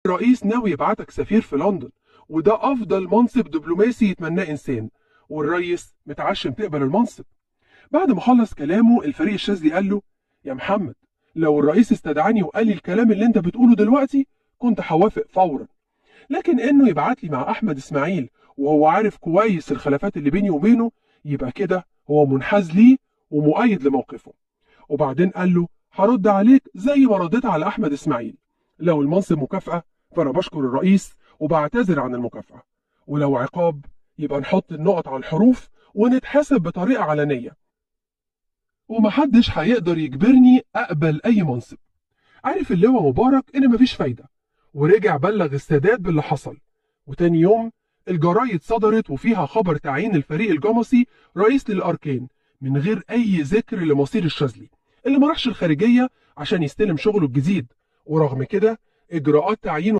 الرئيس ناوي يبعتك سفير في لندن وده افضل منصب دبلوماسي يتمناه انسان والرئيس متعشم تقبل المنصب بعد ما خلص كلامه الفريق الشاذلي قال له يا محمد لو الرئيس استدعاني وقال لي الكلام اللي انت بتقوله دلوقتي كنت هوافق فورا لكن انه يبعت لي مع احمد اسماعيل وهو عارف كويس الخلافات اللي بيني وبينه يبقى كده هو منحاز ليه ومؤيد لموقفه وبعدين قال له هرد عليك زي ما رديت على احمد اسماعيل لو المنصب مكافأة فانا بشكر الرئيس وبعتذر عن المكافأة ولو عقاب يبقى نحط النقط على الحروف ونتحاسب بطريقة علنية ومحدش هيقدر يجبرني اقبل اي منصب عارف اللواء مبارك ان مفيش فايدة ورجع بلغ السادات باللي حصل وتاني يوم الجرايد صدرت وفيها خبر تعيين الفريق الجمصي رئيس للأركان من غير أي ذكر لمصير الشاذلي اللي ما راحش الخارجية عشان يستلم شغله الجديد ورغم كده إجراءات تعيينه